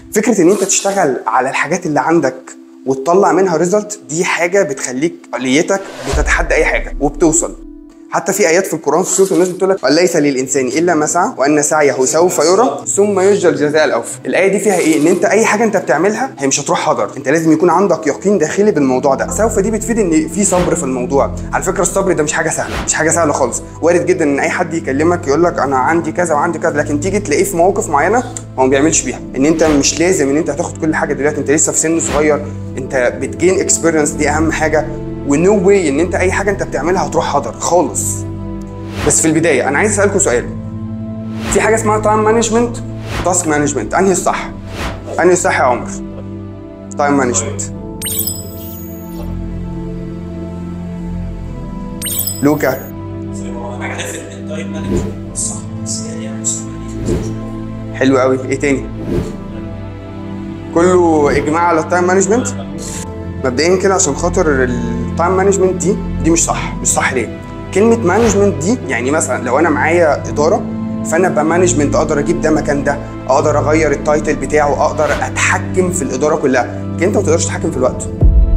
فكره ان انت تشتغل على الحاجات اللي عندك وتطلع منها ريزلت دي حاجه بتخليك عقليتك بتتحدى اي حاجه وبتوصل حتى في ايات في القران في سوره الناس بتقول لك وليس للانسان الا ما سعى وان سعيه سوف يرى ثم يجزى الجزاء الاوفى الايه دي فيها ايه ان انت اي حاجه انت بتعملها هي مش هتروح هدر انت لازم يكون عندك يقين داخلي بالموضوع ده سوف دي بتفيد ان في صبر في الموضوع على فكره الصبر ده مش حاجه سهله مش حاجه سهله خالص وارد جدا ان اي حد يكلمك يقول لك انا عندي كذا وعندي كذا لكن تيجي تلاقيه في مواقف معينه هو ما بيعملش بيها ان انت مش لازم ان انت هتاخد كل حاجه دلوقتي انت لسه في سن صغير انت بتجين اكسبيرينس دي اهم حاجه ونو واي ان انت اي حاجه انت بتعملها هتروح هدر خالص بس في البدايه انا عايز اسالكم سؤال في حاجه اسمها تايم مانجمنت تاسك مانجمنت انهي الصح انهي الصح يا عمر تايم مانجمنت لوكا انا عارف ان التايم مانجمنت صح بس هي مش حلو قوي ايه تاني كله اجماع على التايم مانجمنت مبدئيا كده عشان خاطر التايم مانجمنت دي دي مش صح مش صح ليه كلمه مانجمنت دي يعني مثلا لو انا معايا اداره فانا بمانجمنت اقدر اجيب ده مكان ده اقدر اغير التايتل بتاعه اقدر اتحكم في الاداره كلها لكن انت ما تقدرش تتحكم في الوقت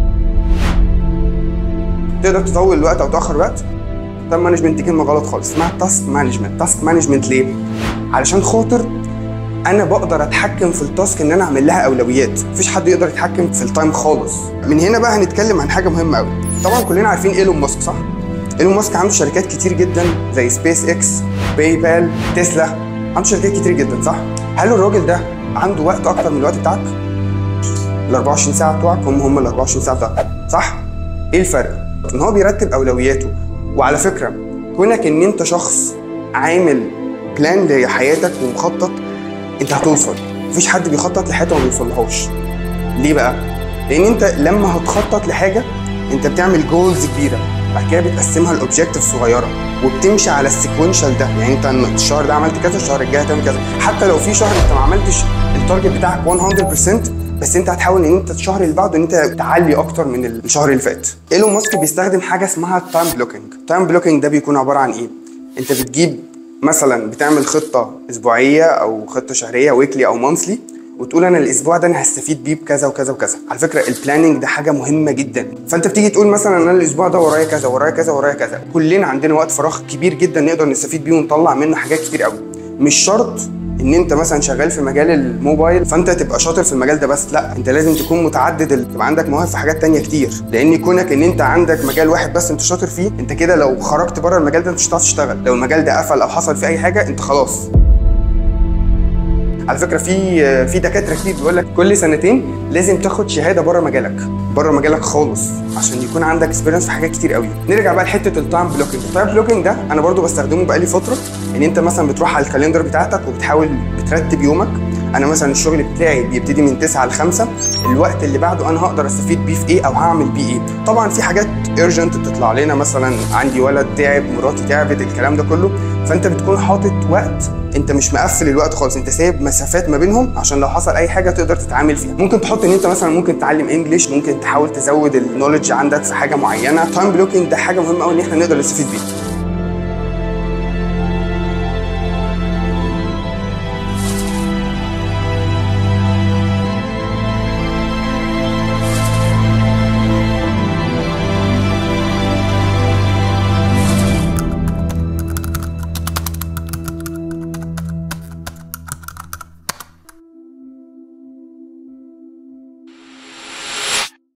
تقدر تطول الوقت او تاخر الوقت تايم مانجمنت دي كلمه غلط خالص اسمها تاسك مانجمنت تاسك مانجمنت ليه علشان خاطر انا بقدر اتحكم في التاسك ان انا اعمل لها اولويات مفيش حد يقدر يتحكم في التايم خالص من هنا بقى هنتكلم عن حاجه مهمه قوي طبعا كلنا عارفين ايلون ماسك صح ايلون ماسك عنده شركات كتير جدا زي سبيس اكس باي بال تسلا عنده شركات كتير جدا صح هل الراجل ده عنده وقت اكتر من الوقت بتاعك ال 24 ساعه بتوعك هم هم ال 24 ساعه بتاعك صح ايه الفرق ان هو بيرتب اولوياته وعلى فكره كونك ان انت شخص عامل بلان لحياتك ومخطط انت هتوصل مفيش حد بيخطط لحياته وما بيوصلهاش ليه بقى لان انت لما هتخطط لحاجه انت بتعمل جولز كبيره بعد كده بتقسمها لاوبجيكتيف صغيره وبتمشي على السيكونشال ده يعني انت الشهر ده عملت كذا الشهر الجاي هتعمل كذا حتى لو في شهر انت ما عملتش التارجت بتاعك 100% بس انت هتحاول ان انت الشهر اللي بعده ان انت تعلي اكتر من الشهر اللي فات ايلون ماسك بيستخدم حاجه اسمها التايم بلوكينج التايم بلوكينج ده بيكون عباره عن ايه انت بتجيب مثلا بتعمل خطه اسبوعيه او خطه شهريه ويكلي او مانثلي وتقول انا الاسبوع ده انا هستفيد بيه بكذا وكذا وكذا على فكره البلاننج ده حاجه مهمه جدا فانت بتيجي تقول مثلا انا الاسبوع ده ورايا كذا ورايا كذا ورايا كذا كلنا عندنا وقت فراغ كبير جدا نقدر نستفيد بيه ونطلع منه حاجات كتير قوي مش شرط ان انت مثلا شغال في مجال الموبايل فانت تبقى شاطر في المجال ده بس لا انت لازم تكون متعدد ال- يبقى عندك مواهب في حاجات تانية كتير لان كونك ان انت عندك مجال واحد بس انت شاطر فيه انت كده لو خرجت بره المجال ده انت مش هتعرف تشتغل لو المجال ده قفل او حصل فيه اي حاجه انت خلاص على فكره في في دكاتره كتير بيقول لك كل سنتين لازم تاخد شهاده بره مجالك بره مجالك خالص عشان يكون عندك اكسبيرينس في حاجات كتير قوي نرجع بقى لحته التايم بلوكينج التايم بلوكينج ده انا برضو بستخدمه بقالي فتره ان انت مثلا بتروح على الكالندر بتاعتك وبتحاول بترتب يومك انا مثلا الشغل بتاعي بيبتدي من 9 ل 5 الوقت اللي بعده انا هقدر استفيد بيه في ايه او هعمل بيه ايه طبعا في حاجات ايرجنت بتطلع لنا مثلا عندي ولد تعب مراتي تعبت الكلام ده كله فانت بتكون حاطط وقت انت مش مقفل الوقت خالص انت سايب مسافات ما بينهم عشان لو حصل اي حاجه تقدر تتعامل فيها ممكن تحط ان انت مثلا ممكن تتعلم انجليش ممكن تحاول تزود النولج عندك في حاجه معينه تايم بلوكينج ده حاجه مهمه قوي ان احنا نقدر نستفيد بيها